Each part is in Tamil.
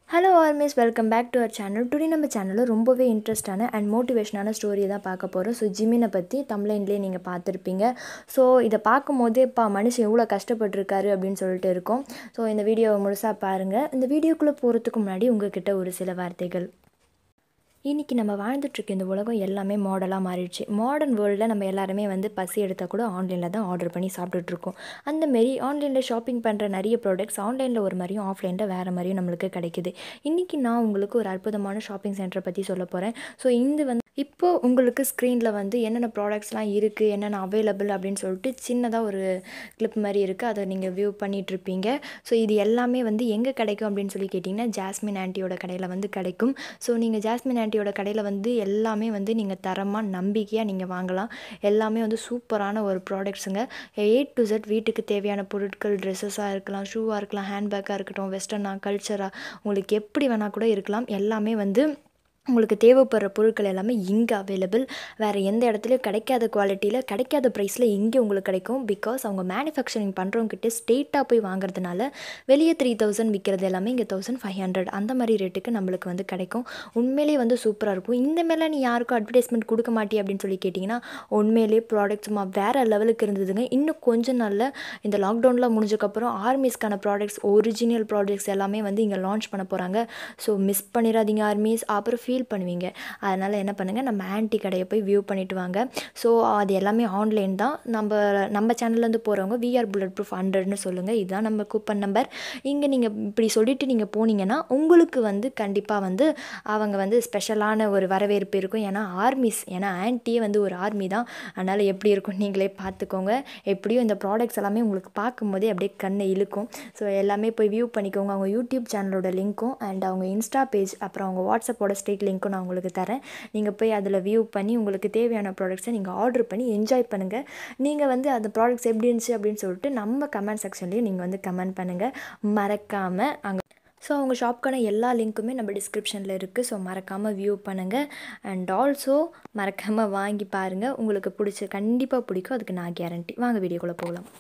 hello ARMYs welcome back to our channel today நம்ம சேனலில் ரொம்பவே இன்ட்ரெஸ்டான அண்ட் மோட்டிவேஷனான ஸ்டோரி தான் பார்க்க போகிறோம் ஸோ ஜிம்மினை பற்றி தமிழ்லேயே நீங்கள் பார்த்துருப்பீங்க ஸோ இதை பார்க்கும்போதே இப்போ மனுஷன் எவ்வளோ கஷ்டப்பட்டிருக்காரு அப்படின்னு சொல்லிட்டு இருக்கோம் ஸோ இந்த வீடியோவை முழுசாக பாருங்கள் இந்த வீடியோக்குள்ளே போகிறதுக்கு முன்னாடி உங்ககிட்ட ஒரு சில வார்த்தைகள் இன்றைக்கி நம்ம வாழ்ந்துட்டுருக்க இந்த உலகம் எல்லாமே மாடலாக மாறிடுச்சு மாடர்ன் வேர்ல்டில் நம்ம எல்லாருமே வந்து பசி எடுத்தால் கூட ஆன்லைனில் தான் ஆர்டர் பண்ணி சாப்பிட்டுட்ருக்கோம் அந்தமாரி ஆன்லைனில் ஷாப்பிங் பண்ணுற நிறைய ப்ராடக்ட்ஸ் ஆன்லைனில் ஒரு மாதிரியும் ஆஃப்லைனில் வேறு மாதிரியும் நம்மளுக்கு கிடைக்குது இன்றைக்கி நான் உங்களுக்கு ஒரு அற்புதமான ஷாப்பிங் சென்டரை பற்றி சொல்ல போகிறேன் ஸோ இது வந்து இப்போது உங்களுக்கு ஸ்க்ரீனில் வந்து என்னென்ன ப்ராடக்ட்ஸ்லாம் இருக்குது என்னென்ன அவைலபிள் அப்படின்னு சொல்லிட்டு சின்னதாக ஒரு கிளிப் மாதிரி இருக்குது அதை நீங்கள் வியூ பண்ணிகிட்ருப்பீங்க ஸோ இது எல்லாமே வந்து எங்கே கிடைக்கும் அப்படின்னு சொல்லி கேட்டிங்கன்னா ஜாஸ்மின் ஆண்டியோட கடையில் வந்து கிடைக்கும் ஸோ நீங்கள் ஜாஸ்மின் ஆண்டியோட கடையில் வந்து எல்லாமே வந்து நீங்கள் தரமாக நம்பிக்கையாக நீங்கள் வாங்கலாம் எல்லாமே வந்து சூப்பரான ஒரு ப்ராடக்ட்ஸுங்க ஏ டு Z வீட்டுக்கு தேவையான பொருட்கள் ட்ரெஸ்ஸஸாக இருக்கலாம் ஷூவாக இருக்கலாம் ஹேண்ட்பேக்காக இருக்கட்டும் வெஸ்டர்னாக கல்ச்சராக உங்களுக்கு எப்படி வேணால் கூட இருக்கலாம் எல்லாமே வந்து உங்களுக்கு தேவைப்படுற பொருட்கள் எல்லாமே இங்கே அவைலபிள் வேறு எந்த இடத்துலையும் கிடைக்காத குவாலிட்டியில் கிடைக்காத ப்ரைஸில் இங்கே உங்களுக்கு கிடைக்கும் பிகாஸ் அவங்க மேனுஃபேக்சரிங் பண்ணுறவங்ககிட்ட ஸ்ட்ரெயிட்டாக போய் வாங்குறதுனால வெளியே த்ரீ தௌசண்ட் விற்கிறது எல்லாமே இங்கே தௌசண்ட் ஃபைவ் ஹண்ட்ரட் அந்த மாதிரி ரேட்டுக்கு நம்மளுக்கு வந்து கிடைக்கும் உண்மையிலேயே வந்து சூப்பராக இருக்கும் இந்த மேலே நீ யாருக்கும் அட்வர்டைஸ்மெண்ட் கொடுக்க மாட்டியே அப்படின்னு சொல்லி கேட்டிங்கன்னா உண்மையிலேயே ப்ராடக்ட்ஸுமா வேறு லெவலுக்கு இருந்ததுங்க இன்னும் கொஞ்ச நாளில் இந்த லாக்டவுனில் முடிஞ்சக்கப்புறம் ஆர்மிஸ்க்கான ப்ராடக்ட்ஸ் ஒரிஜினல் ப்ராடக்ட்ஸ் எல்லாமே வந்து இங்கே லான்ச் பண்ண போகிறாங்க ஸோ மிஸ் பண்ணிடாதீங்க ஆர்மிஸ் அப்புறம் ஃபீல் பண்ணுவீங்க அதனால் என்ன பண்ணுங்கள் நம்ம ஆன்டி கடையை போய் வியூ பண்ணிட்டு வாங்க ஸோ அது எல்லாமே ஆன்லைன் தான் நம்ம நம்ம சேனல்லேருந்து போகிறவங்க விஆர் புல்லட் ப்ரூஃப் ஹண்ட்ரட்னு சொல்லுங்கள் இதுதான் நம்ம கூப்பன் நம்பர் இங்கே நீங்கள் இப்படி சொல்லிவிட்டு நீங்கள் போனீங்கன்னா உங்களுக்கு வந்து கண்டிப்பாக வந்து அவங்க வந்து ஸ்பெஷலான ஒரு வரவேற்பு இருக்கும் ஏன்னா ஆர்மிஸ் ஏன்னா ஆன்ட்டியே வந்து ஒரு ஆர்மி தான் அதனால் எப்படி இருக்கும் நீங்களே பார்த்துக்கோங்க எப்படியும் இந்த ப்ராடக்ட்ஸ் எல்லாமே உங்களுக்கு பார்க்கும்போதே அப்படியே கண்ணை இழுக்கும் ஸோ எல்லாமே போய் வியூ பண்ணிக்கோங்க அவங்க யூடியூப் சேனலோட லிங்க்கும் அண்ட் அவங்க இன்ஸ்டா பேஜ் அப்புறம் அவங்க வாட்ஸ்அப்போட ஸ்டேட் லிங்க்கும் நான் உங்களுக்கு தரேன் நீங்கள் போய் அதில் வியூ பண்ணி உங்களுக்கு தேவையான ப்ராடக்ட்ஸை நீங்கள் ஆர்டர் பண்ணி என்ஜாய் பண்ணுங்கள் நீங்கள் வந்து அந்த ப்ராடக்ட்ஸ் எப்படி இருந்துச்சு அப்படின்னு சொல்லிட்டு நம்ம கமெண்ட் செக்ஷன்லேயும் நீங்கள் வந்து கமெண்ட் பண்ணுங்கள் மறக்காமல் அங்கே ஸோ அவங்க ஷாப்க்கான எல்லா லிங்க்குமே நம்ம டிஸ்கிரிப்ஷனில் இருக்குது ஸோ மறக்காமல் வியூ பண்ணுங்கள் அண்ட் ஆல்சோ மறக்காமல் வாங்கி பாருங்கள் உங்களுக்கு பிடிச்ச கண்டிப்பாக பிடிக்கும் அதுக்கு நான் கேரண்டி வாங்க வீடியோக்குள்ளே போகலாம்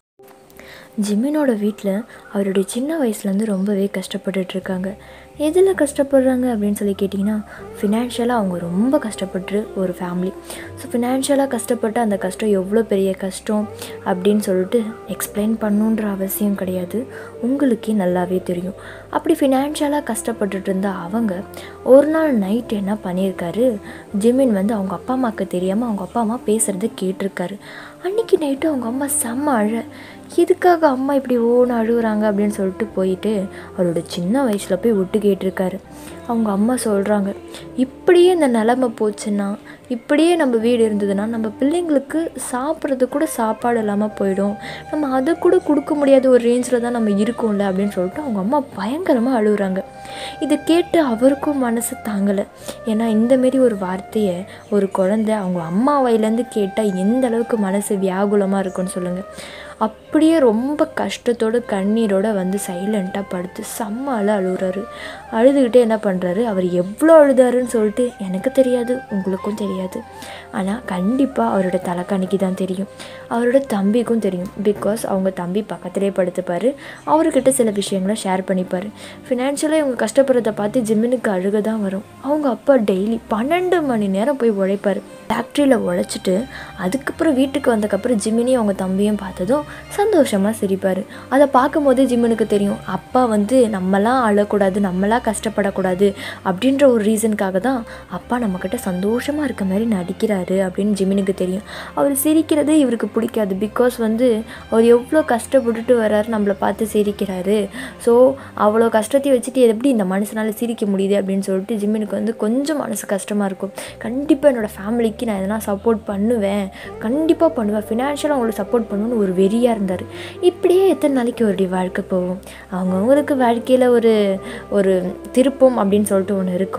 ஜிம்மினோட வீட்டில் அவருடைய சின்ன வயசுலேருந்து ரொம்பவே கஷ்டப்பட்டுட்ருக்காங்க எதில் கஷ்டப்படுறாங்க அப்படின்னு சொல்லி கேட்டிங்கன்னா ஃபினான்ஷியலாக அவங்க ரொம்ப கஷ்டப்பட்டு ஒரு ஃபேமிலி ஸோ ஃபினான்ஷியலாக கஷ்டப்பட்டு அந்த கஷ்டம் எவ்வளோ பெரிய கஷ்டம் அப்படின்னு சொல்லிட்டு எக்ஸ்பிளைன் பண்ணுன்ற அவசியம் கிடையாது உங்களுக்கே நல்லாவே தெரியும் அப்படி ஃபினான்ஷியலாக கஷ்டப்பட்டுட்டு இருந்த அவங்க ஒரு நாள் நைட் என்ன பண்ணியிருக்காரு ஜிமின் வந்து அவங்க அப்பா அம்மாவுக்கு தெரியாமல் அவங்க அப்பா அம்மா பேசுகிறத கேட்டிருக்காரு அன்றைக்கி நைட்டு அவங்க அம்மா செம்ம அழ எதுக்காக அம்மா இப்படி ஓன்னு அழுகுறாங்க அப்படின்னு சொல்லிட்டு போயிட்டு அவரோட சின்ன வயசில் போய் விட்டு கேட்டிருக்காரு அவங்க அம்மா சொல்கிறாங்க இப்படியே இந்த நிலமை போச்சுன்னா இப்படியே நம்ம வீடு இருந்ததுன்னா நம்ம பிள்ளைங்களுக்கு சாப்பிட்றது கூட சாப்பாடு இல்லாமல் போயிடும் நம்ம அதை கூட கொடுக்க முடியாத ஒரு ரேஞ்சில் தான் நம்ம இருக்கோம்ல அப்படின்னு சொல்லிட்டு அவங்க அம்மா பயங்கரமாக அழுகுறாங்க இதை கேட்டு அவருக்கும் மனசு தாங்கலை ஏன்னா இந்தமாரி ஒரு வார்த்தையை ஒரு குழந்தை அவங்க அம்மா வாயிலேருந்து கேட்டால் எந்த அளவுக்கு மனசு வியாகுலமாக இருக்கும்னு சொல்லுங்கள் அப்படியே ரொம்ப கஷ்டத்தோடு கண்ணீரோடு வந்து சைலண்ட்டாக படுத்து செம்ம அழ அழுகுறாரு அழுதுகிட்டே என்ன பண்ணுறாரு அவர் எவ்வளோ அழுதாருன்னு சொல்லிட்டு எனக்கு தெரியாது உங்களுக்கும் தெரியாது ஆனால் கண்டிப்பாக அவரோட தலைக்கணிக்கு தான் தெரியும் அவரோட தம்பிக்கும் தெரியும் பிகாஸ் அவங்க தம்பி பக்கத்திலே படுத்துப்பார் அவர்கிட்ட சில விஷயங்களை ஷேர் பண்ணிப்பார் ஃபினான்ஷியலாக இவங்க கஷ்டப்படுறத பார்த்து ஜிம்மினுக்கு அழுக தான் வரும் அவங்க அப்பா டெய்லி பன்னெண்டு மணி நேரம் போய் உழைப்பார் ஃபேக்ட்ரியில் உழைச்சிட்டு அதுக்கப்புறம் வீட்டுக்கு வந்தக்கப்புறம் ஜிம்மினியும் அவங்க தம்பியும் பார்த்ததும் சந்தோஷமாக சிரிப்பார் அதை பார்க்கும்போது ஜிம்மனுக்கு தெரியும் அப்பா வந்து நம்மளாம் அழக்கூடாது நம்மளாம் கஷ்டப்படக்கூடாது அப்படின்ற ஒரு ரீசனுக்காக தான் அப்பா நம்மக்கிட்ட சந்தோஷமாக இருக்க மாதிரி நடிக்கிறாரு அப்படின்னு ஜிம்மினுக்கு தெரியும் அவர் சிரிக்கிறது இவருக்கு பிடிக்காது பிகாஸ் வந்து அவர் எவ்வளோ கஷ்டப்பட்டுட்டு வர்றாரு நம்மளை பார்த்து சிரிக்கிறாரு ஸோ அவ்வளோ கஷ்டத்தையும் வச்சுட்டு எப்படி இந்த மனுஷனால் சிரிக்க முடியுது அப்படின்னு சொல்லிட்டு ஜிம்மினுக்கு வந்து கொஞ்சம் மனசு கஷ்டமாக இருக்கும் கண்டிப்பாக என்னோடய ஃபேமிலிக்கு நான் எதனா சப்போர்ட் பண்ணுவேன் கண்டிப்பாக பண்ணுவேன் ஃபினான்ஷியலாக அவங்களுக்கு சப்போர்ட் பண்ணணும்னு ஒரு வெறியாக இருந்தார் இப்படியே எத்தனை நாளைக்கு அவருடைய வாழ்க்கை போகும் அவங்கவுங்களுக்கு வாழ்க்கையில் ஒரு ஒரு திருப்பம் அப்படின்னு சொல்லிட்டு ஒன்று இருக்கும்ல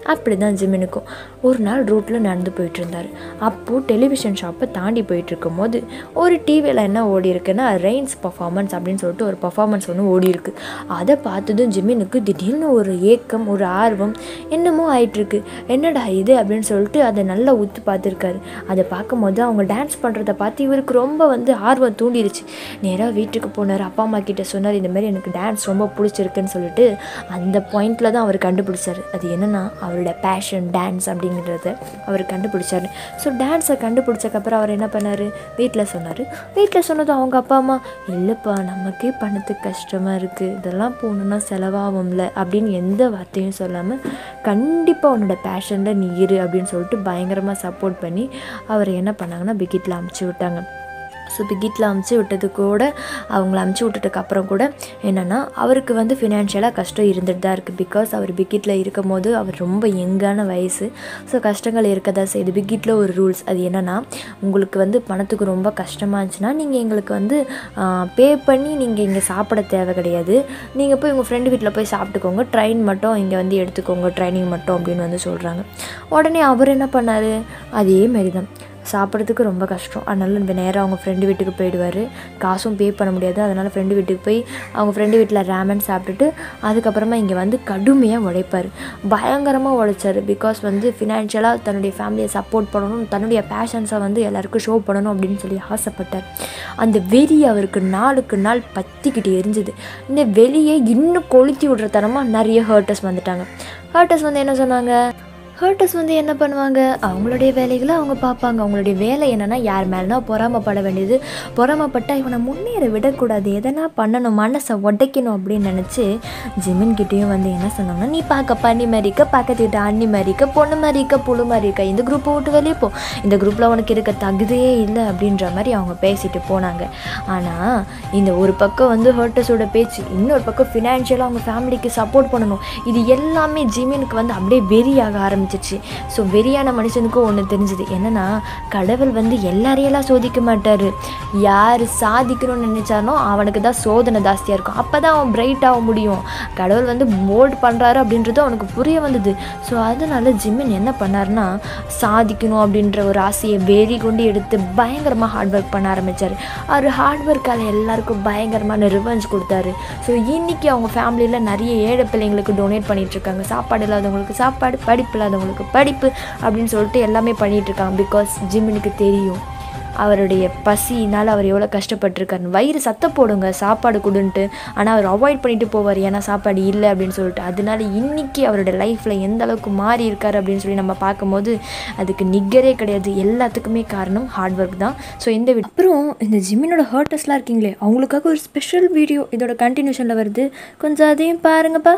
அப்படி தான் ஜிமினுக்கும் ஒரு நாள் ரோட்டில் நடந்து போயிட்டு இருந்தார் அப்போது டெலிவிஷன் ஷாப்பை தாண்டி போயிட்டு இருக்கும்போது ஒரு டிவியில் என்ன ஓடி இருக்குன்னா ரெயின்ஸ் பர்ஃபார்மன்ஸ் அப்படின்னு சொல்லிட்டு ஒரு பர்ஃபார்மன்ஸ் ஒன்று ஓடி இருக்கு அதை பார்த்ததும் ஜிமினுக்கு திடீர்னு ஒரு ஏக்கம் ஒரு ஆர்வம் என்னமோ ஆயிட்டிருக்கு என்னடா இது அப்படின்னு சொல்லிட்டு அதை நல்லா உத்து பார்த்துருக்காரு அதை பார்க்கும்போது அவங்க டான்ஸ் பண்ணுறத பார்த்து இவருக்கு ரொம்ப வந்து ஆர்வம் தூண்டிடுச்சு நேராக வீட்டுக்கு போனார் அப்பா அம்மா கிட்ட சொன்னார் இந்த மாதிரி எனக்கு டான்ஸ் ரொம்ப பிடிச்சிருக்குன்னு சொல்லிட்டு அந்த பாயிண்டில் தான் அவர் கண்டுபிடிச்சார் அது என்னென்னா அவரோட பேஷன் டான்ஸ் அப்படிங்கிறத அவர் கண்டுபிடிச்சாரு ஸோ டான்ஸை கண்டுபிடிச்சக்கப்புறம் அவர் என்ன பண்ணார் வீட்டில் சொன்னார் வீட்டில் சொன்னதும் அவங்க அப்பா அம்மா இல்லைப்பா நமக்கே பணத்துக்கு கஷ்டமாக இருக்குது இதெல்லாம் போகணுன்னா செலவாகும்ல அப்படின்னு எந்த வார்த்தையும் சொல்லாமல் கண்டிப்பாக உன்னோட பேஷனில் நீ இரு அப்படின்னு சொல்லிட்டு பயங்கரமாக சப்போர்ட் பண்ணி அவர் என்ன பண்ணாங்கன்னா பிகிட்டில் அமுச்சு விட்டாங்க ஸோ பிகிட்டில் அமுச்சு விட்டது கூட அவங்கள அமுச்சு விட்டுட்டுக்கு அப்புறம் கூட என்னென்னா அவருக்கு வந்து ஃபினான்ஷியலாக கஷ்டம் இருந்துட்டு தான் இருக்குது பிகாஸ் அவர் பிகிட்டில் இருக்கும் போது அவர் ரொம்ப யங்கான வயசு ஸோ கஷ்டங்கள் இருக்க தான் செய்யுது பிகிட்டில் ஒரு ரூல்ஸ் அது என்னென்னா உங்களுக்கு வந்து பணத்துக்கு ரொம்ப கஷ்டமாக இருந்துச்சுன்னா நீங்கள் எங்களுக்கு வந்து பே பண்ணி நீங்கள் இங்கே சாப்பிட தேவை கிடையாது நீங்கள் போய் உங்கள் ஃப்ரெண்டு வீட்டில் போய் சாப்பிட்டுக்கோங்க ட்ரெயின் மட்டும் இங்கே வந்து எடுத்துக்கோங்க ட்ரைனிங் மட்டும் அப்படின்னு வந்து சொல்கிறாங்க உடனே அவர் என்ன பண்ணார் அதே மாரி தான் சாப்பிட்றதுக்கு ரொம்ப கஷ்டம் அதனால இந்த நேரம் அவங்க ஃப்ரெண்டு வீட்டுக்கு போயிடுவார் காசும் பே பண்ண முடியாது அதனால் ஃப்ரெண்டு வீட்டுக்கு போய் அவங்க ஃப்ரெண்டு வீட்டில் ரேமன் சாப்பிட்டுட்டு அதுக்கப்புறமா இங்கே வந்து கடுமையாக உழைப்பார் பயங்கரமாக உழைச்சார் பிகாஸ் வந்து ஃபினான்ஷியலாக தன்னுடைய ஃபேமிலியை சப்போர்ட் பண்ணணும் தன்னுடைய பேஷன்ஸை வந்து எல்லாருக்கும் ஷோ பண்ணணும் அப்படின்னு சொல்லி ஆசைப்பட்டார் அந்த வெறி அவருக்கு நாளுக்கு நாள் பற்றிக்கிட்டு எரிஞ்சுது இந்த வெளியே இன்னும் கொளுத்தி விடுற தரமாக நிறைய ஹர்ட்டர்ஸ் வந்துட்டாங்க ஹர்ட்டர்ஸ் வந்து என்ன சொன்னாங்க ஹர்ட்டர்ஸ் வந்து என்ன பண்ணுவாங்க அவங்களுடைய வேலைகளை அவங்க பார்ப்பாங்க அவங்களுடைய வேலை என்னென்னா யார் மேலேனா பொறாமப்பட வேண்டியது பொறாமப்பட்டால் இவனை முன்னேற விடக்கூடாது எதனா பண்ணணும் மனசை உடைக்கணும் அப்படின்னு நினச்சி ஜிமின் கிட்டேயும் வந்து என்ன சொன்னாங்கன்னா நீ பார்க்க பண்ணி மாதிரி இருக்க பக்கத்து வீட்டு அண்ணி மாதிரி இருக்க பொண்ணு மாதிரி இருக்க புழு மாதிரி இருக்க இந்த குரூப்பை விட்டு வெளியே போ இந்த குரூப்பில் உனக்கு இருக்க தகுதியே இல்லை அப்படின்ற மாதிரி அவங்க பேசிட்டு போனாங்க ஆனால் இந்த ஒரு பக்கம் வந்து ஹர்ட்டர்ஸோட பேச்சு இன்னொரு பக்கம் ஃபினான்ஷியலாக அவங்க ஃபேமிலிக்கு சப்போர்ட் பண்ணணும் இது எல்லாமே ஜிமினுக்கு வந்து அப்படியே வெறியாக ஆரம்பிச்சிச்சு ஸோ வெறியான மனுஷனுக்கும் ஒன்று தெரிஞ்சுது என்னென்னா கடவுள் வந்து எல்லாரையெல்லாம் சோதிக்க மாட்டார் யார் சாதிக்கணும்னு நினைச்சானோ அவனுக்கு தான் சோதனை ஜாஸ்தியாக இருக்கும் அப்போ தான் அவன் பிரைட் ஆக முடியும் கடவுள் வந்து மோல்ட் பண்ணுறாரு அப்படின்றது அவனுக்கு புரிய வந்தது ஸோ அதனால ஜிம்மின் என்ன பண்ணாருன்னா சாதிக்கணும் அப்படின்ற ஒரு ஆசையை வெறி கொண்டு எடுத்து பயங்கரமாக ஹார்ட் ஒர்க் பண்ண ஆரம்பித்தார் அவர் ஹார்ட் ஒர்க்கால் எல்லாருக்கும் பயங்கரமான ரிவெஞ்ச் கொடுத்தாரு ஸோ இன்னைக்கு அவங்க ஃபேமிலியில் நிறைய ஏழை பிள்ளைங்களுக்கு டொனேட் பண்ணிட்டு இருக்காங்க சாப்பாடு இல்லாதவங்களுக்கு சாப்பாடு படிப்பு இல்லாதவங்களுக்கு படிப்பு அப்படின்னு சொல்லிட்டு எல்லாமே பண்ணிட்டு இருக்காங்க பிகாஸ் ஜிம்மினுக்கு தெரியும் அவருடைய பசினால் அவர் எவ்வளோ கஷ்டப்பட்டிருக்காரு வயிறு சத்த போடுங்க சாப்பாடு கொடுன்ட்டு ஆனால் அவர் அவாய்ட் பண்ணிட்டு போவார் ஏன்னா சாப்பாடு இல்லை அப்படின்னு சொல்லிட்டு அதனால இன்னைக்கு அவரோட லைஃப்பில் எந்த அளவுக்கு மாறி இருக்காரு அப்படின்னு சொல்லி நம்ம பார்க்கும்போது அதுக்கு நிகரே கிடையாது எல்லாத்துக்குமே காரணம் ஹார்ட் ஒர்க் தான் ஸோ இந்த வி- அப்புறம் இந்த ஜிம்மினோட ஹர்ட்டர்ஸ்லாம் இருக்கீங்களே அவங்களுக்காக ஒரு ஸ்பெஷல் வீடியோ இதோட கண்டினியூஷனில் வருது கொஞ்சம் அதையும் பாருங்கப்பா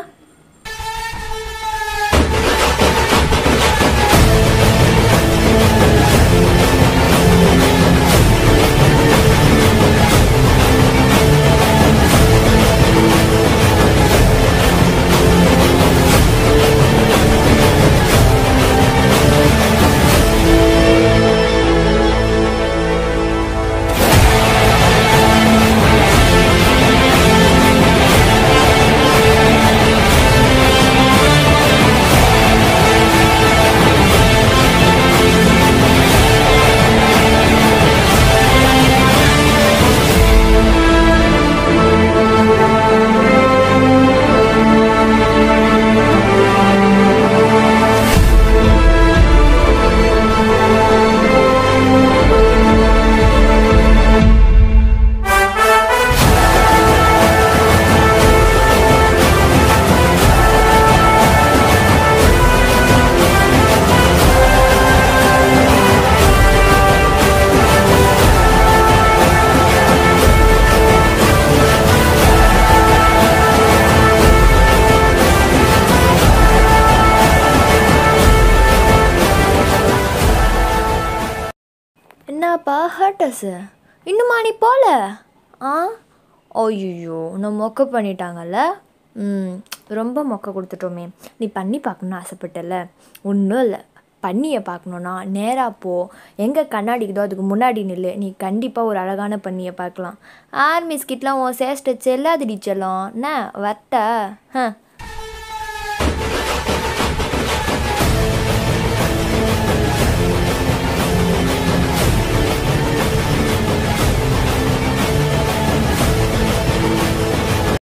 என்னப்பா ஹர்ட்டஸு இன்னுமா நீ போல ஆ ஐயோ நான் மொக்க பண்ணிட்டாங்கல்ல ம் ரொம்ப மொக்க கொடுத்துட்டோமே நீ பண்ணி பார்க்கணுன்னு ஆசைப்பட்டல ஒன்றும் இல்லை பண்ணியை பார்க்கணுன்னா நேராக போ எங்கே கண்ணாடிக்குதோ அதுக்கு முன்னாடி நில்லு நீ கண்டிப்பாக ஒரு அழகான பண்ணியை பார்க்கலாம் ஆர்மிஸ் கிட்டலாம் உன் சேஷ்ட செல்லாதடி செல்லம் என்ன வட்ட ஹ